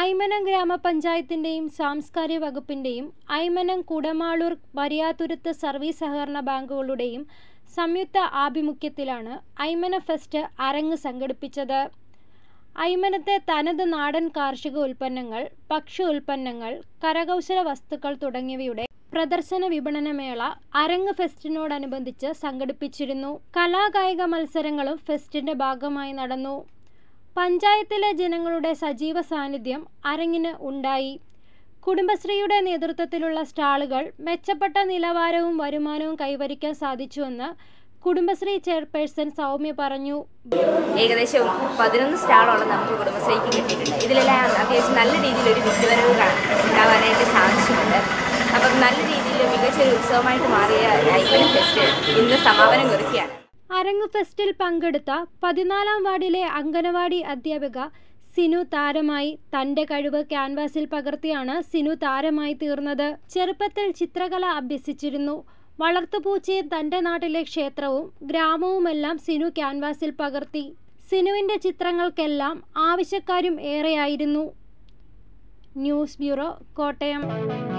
ഐമനം ഗ്രാമപഞ്ചായത്തിന്റെയും സാംസ്കാരിക വകുപ്പിന്റെയും ഐമനം കുടമാളൂർ മരിയാതുരുത്ത് സർവീസ് സഹകരണ ബാങ്കുകളുടെയും സംയുക്ത ആഭിമുഖ്യത്തിലാണ് ഐമന ഫെസ്റ്റ് അരങ്ങ് സംഘടിപ്പിച്ചത് ഐമനത്തെ തനത് നാടൻ കാർഷിക ഉൽപ്പന്നങ്ങൾ ഭക്ഷ്യ ഉൽപ്പന്നങ്ങൾ കരകൗശല വസ്തുക്കൾ തുടങ്ങിയവയുടെ പ്രദർശന വിപണന മേള അരങ്ങ് ഫെസ്റ്റിനോടനുബന്ധിച്ച് സംഘടിപ്പിച്ചിരുന്നു കലാകായിക മത്സരങ്ങളും ഫെസ്റ്റിന്റെ ഭാഗമായി നടന്നു പഞ്ചായത്തിലെ ജനങ്ങളുടെ സജീവ സാന്നിധ്യം അരങ്ങിന് ഉണ്ടായി കുടുംബശ്രീയുടെ നേതൃത്വത്തിലുള്ള സ്റ്റാളുകൾ മെച്ചപ്പെട്ട നിലവാരവും വരുമാനവും കൈവരിക്കാൻ സാധിച്ചുവെന്ന് കുടുംബശ്രീ ചെയർപേഴ്സൺ സൗമ്യ പറഞ്ഞു ഏകദേശം പതിനൊന്ന് സ്റ്റാളോളം നമുക്ക് കുടുംബശ്രീക്ക് കിട്ടിയിട്ടുണ്ട് ഇതിലെല്ലാം അത്യാവശ്യം നല്ല രീതിയിൽ ഒരു വിറ്റുവരവ് കാ- ഉണ്ടാവാനായിട്ട് സാധിച്ചിട്ടുണ്ട് അപ്പം നല്ല രീതിയിൽ മികച്ചൊരു ഉത്സവമായിട്ട് മാറിയ ഐപ്പൻ ഫെസ്റ്റ് ഇന്ന് സമാപനം കുറിക്കുകയാണ് അരങ്ങ് ഫെസ്റ്റിൽ പങ്കെടുത്ത പതിനാലാം വാർഡിലെ അംഗനവാടി അധ്യാപിക സിനു താരമായി തന്റെ കഴിവ് ക്യാൻവാസിൽ പകർത്തിയാണ് സിനു താരമായി തീർന്നത് ചെറുപ്പത്തിൽ ചിത്രകല അഭ്യസിച്ചിരുന്നു വളർത്തുപൂച്ചയും തന്റെ നാട്ടിലെ ക്ഷേത്രവും ഗ്രാമവുമെല്ലാം സിനു ക്യാൻവാസിൽ പകർത്തി സിനുവിന്റെ ചിത്രങ്ങൾക്കെല്ലാം ആവശ്യക്കാരും ഏറെയായിരുന്നു ന്യൂസ് ബ്യൂറോ കോട്ടയം